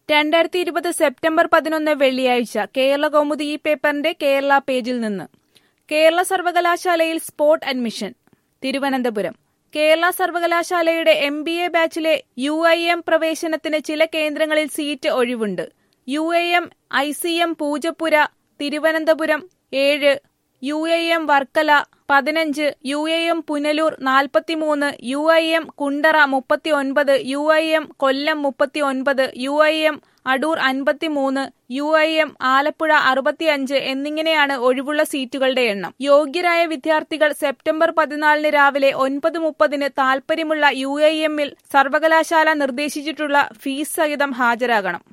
രണ്ടായിരത്തി ഇരുപത് സെപ്റ്റംബർ പതിനൊന്ന് വെള്ളിയാഴ്ച കേരള കൗമുദി ഈ പേപ്പറിന്റെ കേരള പേജിൽ നിന്ന് കേരള സർവകലാശാലയിൽ സ്പോട്ട് അഡ്മിഷൻ തിരുവനന്തപുരം കേരള സർവകലാശാലയുടെ എം ബി എ ബാച്ചിലെ യു ഐ എം പ്രവേശനത്തിന് ചില കേന്ദ്രങ്ങളിൽ സീറ്റ് ഒഴിവുണ്ട് U A M I C M Poojappura Thiruvananthapuram ഏഴ് യു എ എം വർക്കല പതിനഞ്ച് യു എ എം പുനലൂർ നാൽപ്പത്തിമൂന്ന് യു ഐ എം കുണ്ടറ മുപ്പത്തി ഒൻപത് യു ഐ എം കൊല്ലം മുപ്പത്തി ഒൻപത് യു ഐ എം അടൂർ അൻപത്തിമൂന്ന് യു ഐ എം ആലപ്പുഴ അറുപത്തിയഞ്ച് എന്നിങ്ങനെയാണ് ഒഴിവുള്ള സീറ്റുകളുടെ എണ്ണം യോഗ്യരായ വിദ്യാർത്ഥികൾ സെപ്റ്റംബർ പതിനാലിന് രാവിലെ ഒൻപത് മുപ്പതിന് താൽപര്യമുള്ള യു ഐ എമ്മിൽ സർവകലാശാല നിർദ്ദേശിച്ചിട്ടുള്ള ഫീസ് സഹിതം ഹാജരാകണം